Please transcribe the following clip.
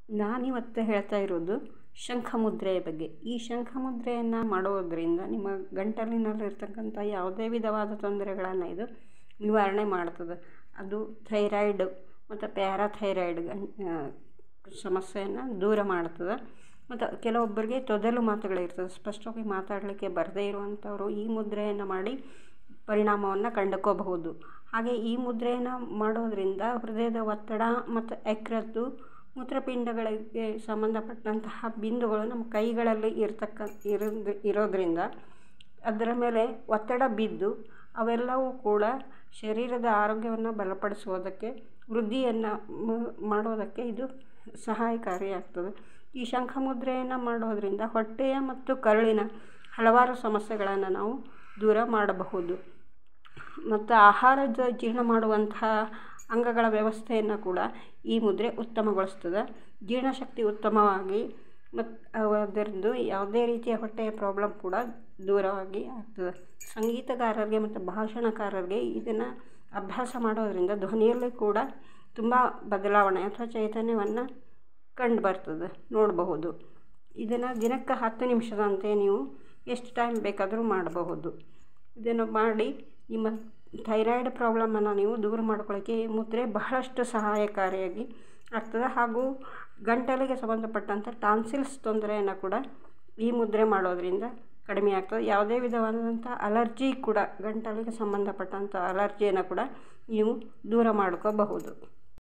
ನಾನಿವತ್ತು ಹೇಳ್ತಾ ಇರೋದು ಶಂಖ ಮುದ್ರೆಯ ಬಗ್ಗೆ ಈ ಶಂಖ ಮುದ್ರೆಯನ್ನು ಮಾಡೋದರಿಂದ ನಿಮ್ಮ ಗಂಟಲಿನಲ್ಲಿರ್ತಕ್ಕಂಥ ಯಾವುದೇ ವಿಧವಾದ ತೊಂದರೆಗಳನ್ನು ಇದು ನಿವಾರಣೆ ಮಾಡ್ತದೆ ಅದು ಥೈರಾಯ್ಡ್ ಮತ್ತು ಪ್ಯಾರಾಥೈರಾಯ್ಡ್ ಸಮಸ್ಯೆಯನ್ನು ದೂರ ಮಾಡ್ತದೆ ಮತ್ತು ಕೆಲವೊಬ್ಬರಿಗೆ ತೊದಲು ಮಾತುಗಳಿರ್ತದೆ ಸ್ಪಷ್ಟವಾಗಿ ಮಾತಾಡಲಿಕ್ಕೆ ಬರದೇ ಇರುವಂಥವರು ಈ ಮುದ್ರೆಯನ್ನು ಮಾಡಿ ಪರಿಣಾಮವನ್ನು ಕಂಡುಕೋಬಹುದು ಹಾಗೆ ಈ ಮುದ್ರೆಯನ್ನು ಮಾಡೋದರಿಂದ ಹೃದಯದ ಒತ್ತಡ ಮತ್ತು ಯಕೃತ್ತು ಮೂತ್ರಪಿಂಡಗಳಿಗೆ ಸಂಬಂಧಪಟ್ಟಂತಹ ಬಿಂದುಗಳು ನಮ್ಮ ಕೈಗಳಲ್ಲಿ ಇರ್ತಕ್ಕ ಇರೋದ್ ಇರೋದರಿಂದ ಅದರ ಮೇಲೆ ಒತ್ತಡ ಬಿದ್ದು ಅವೆಲ್ಲವೂ ಕೂಡ ಶರೀರದ ಆರೋಗ್ಯವನ್ನು ಬಲಪಡಿಸುವುದಕ್ಕೆ ವೃದ್ಧಿಯನ್ನು ಮಾಡೋದಕ್ಕೆ ಇದು ಸಹಾಯಕಾರಿಯಾಗ್ತದೆ ಈ ಶಂಖ ಮುದ್ರೆಯನ್ನು ಮಾಡೋದರಿಂದ ಹೊಟ್ಟೆಯ ಮತ್ತು ಕರುಳಿನ ಹಲವಾರು ಸಮಸ್ಯೆಗಳನ್ನು ನಾವು ದೂರ ಮಾಡಬಹುದು ಮತ್ತು ಆಹಾರದ ಜೀರ್ಣ ಮಾಡುವಂತಹ ಅಂಗಗಳ ವ್ಯವಸ್ಥೆಯನ್ನು ಕೂಡ ಈ ಮುದ್ರೆ ಉತ್ತಮಗೊಳಿಸ್ತದೆ ಜೀರ್ಣಶಕ್ತಿ ಉತ್ತಮವಾಗಿ ಮತ್ತು ಅದರದ್ದು ಯಾವುದೇ ರೀತಿಯ ಹೊಟ್ಟೆಯ ಪ್ರಾಬ್ಲಮ್ ಕೂಡ ದೂರವಾಗಿ ಆಗ್ತದೆ ಸಂಗೀತಗಾರರಿಗೆ ಮತ್ತು ಭಾಷಣಕಾರರಿಗೆ ಇದನ್ನು ಅಭ್ಯಾಸ ಮಾಡೋದರಿಂದ ಧ್ವನಿಯಲ್ಲಿ ಕೂಡ ತುಂಬ ಬದಲಾವಣೆ ಅಥವಾ ಚೈತನ್ಯವನ್ನು ಕಂಡು ಬರ್ತದೆ ನೋಡಬಹುದು ಇದನ್ನು ದಿನಕ್ಕೆ ಹತ್ತು ನಿಮಿಷದಂತೆ ನೀವು ಎಷ್ಟು ಟೈಮ್ ಬೇಕಾದರೂ ಮಾಡಬಹುದು ಇದನ್ನು ಮಾಡಿ ನಿಮ್ಮ ಥೈರಾಯ್ಡ್ ಪ್ರಾಬ್ಲಮನ್ನು ನೀವು ದೂರ ಮಾಡ್ಕೊಳ್ಳೋಕ್ಕೆ ಈ ಮುದ್ರೆ ಬಹಳಷ್ಟು ಸಹಾಯಕಾರಿಯಾಗಿ ಆಗ್ತದೆ ಹಾಗೂ ಗಂಟಲಿಗೆ ಸಂಬಂಧಪಟ್ಟಂಥ ಟಾನ್ಸಿಲ್ಸ್ ತೊಂದರೆಯನ್ನು ಕೂಡ ಈ ಮುದ್ರೆ ಮಾಡೋದರಿಂದ ಕಡಿಮೆ ಆಗ್ತದೆ ಯಾವುದೇ ವಿಧವಾದಂಥ ಅಲರ್ಜಿ ಕೂಡ ಗಂಟಲಿಗೆ ಸಂಬಂಧಪಟ್ಟಂಥ ಅಲರ್ಜಿಯನ್ನು ಕೂಡ ನೀವು ದೂರ ಮಾಡ್ಕೋಬಹುದು